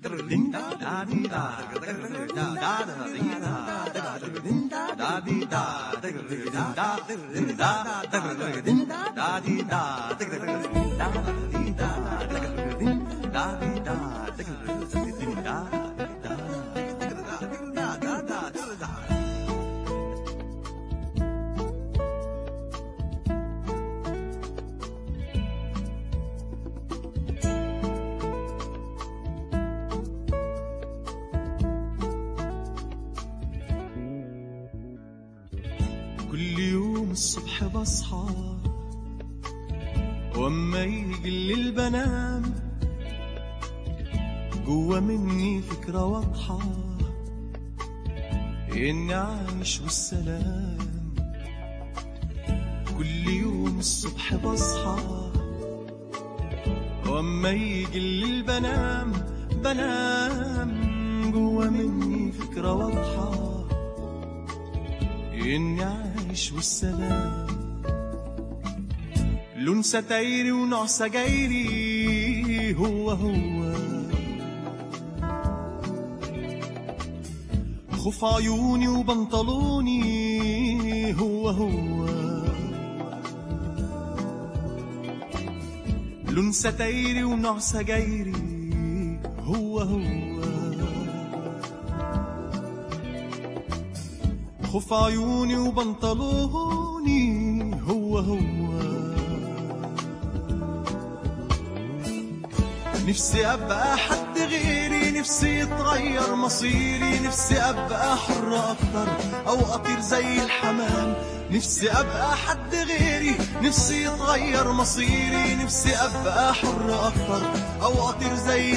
كل يوم الصبح بصحى واما يجي الليل بنام جوا مني فكرة واضحة إني عايش والسلام كل يوم الصبح بصحى واما يجي الليل بنام بنام جوا مني فكرة واضحة إني عايش والسلام لون ستايري ونوع سجايري هو هو خوف عيوني وبنطلوني هو هو لون ستايري ونوع سجايري هو هو خوف عيوني وبنطلوني هو هو نفسي ابقى حد غيري نفسي يتغير مصيري نفسي ابقى حر اكتر او اطير زي الحمام نفسي ابقى حد غيري نفسي يتغير مصيري نفسي ابقى حر اكتر او اطير زي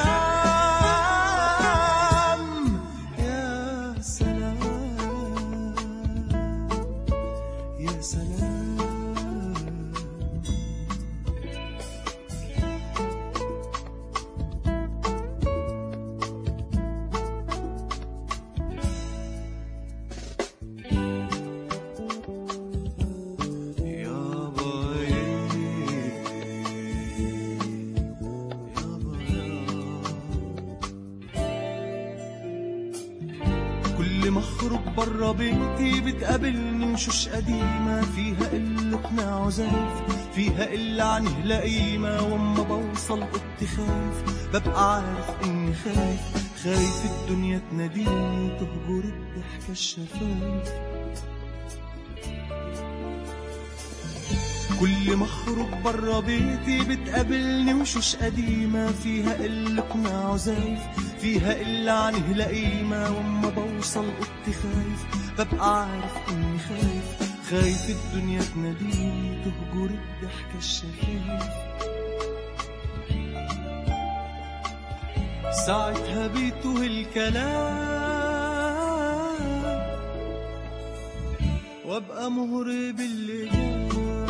الحمام يا سلام يا سلام يابا كل ما اخرج بره بيتي بتقابلني وشوش قديمة فيها قلة عزايف فيها قلة عنه لئيمة واما بوصل اوضتي خايف ببقى عارف اني خايف خايف الدنيا تناديني وتهجر الضحكة الشفايف كل ما اخرج بره بيتي بتقابلني وشوش قديمة فيها قلة عزايف فيها قلة عنه لئيمة واما بوصل اوضتي خايف ببقى عارف اني خايف خايف الدنيا تناديني تهجر الضحكة الشفايف ساعتها بيته الكلام وابقى مهرب اللي جام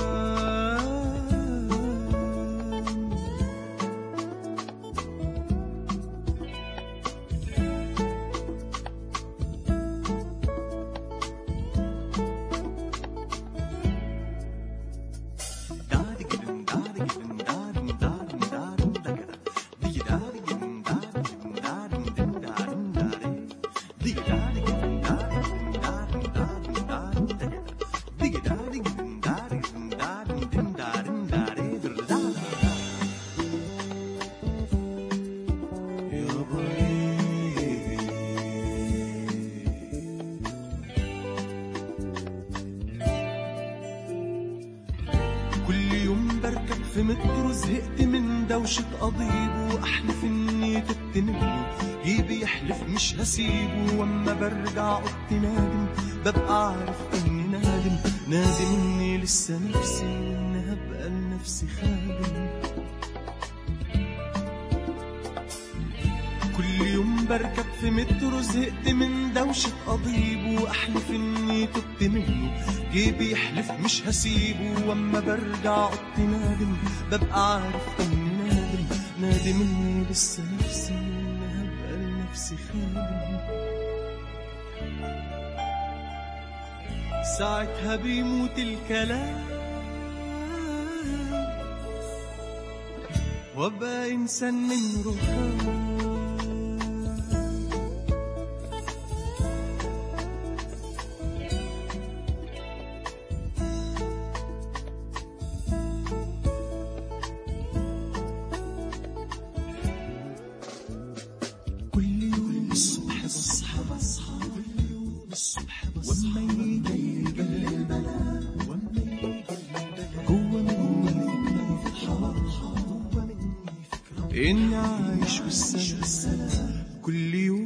كل يوم بركب في مترو زهقت من دوشة قضيب وأحلف إني تبت منه جيبي يحلف مش هسيبه وأما برجع أوضتي نادم ببقى عارف إني نادم نادم إني لسه نفسي وإن هبقى لنفسي خادم كل يوم بركب في مترو زهقت من دوشة قضيب وأحلف إني تبت منه جيبي يحلف مش هسيبه وأما برجع أوضتي نادم ببقى عارف إني نادم نادم إني لسه نفسي وإن هبقى لنفسي خادم ساعتها بيموت الكلام وابقى انسان من رخام إني عايش بالسلام كل يوم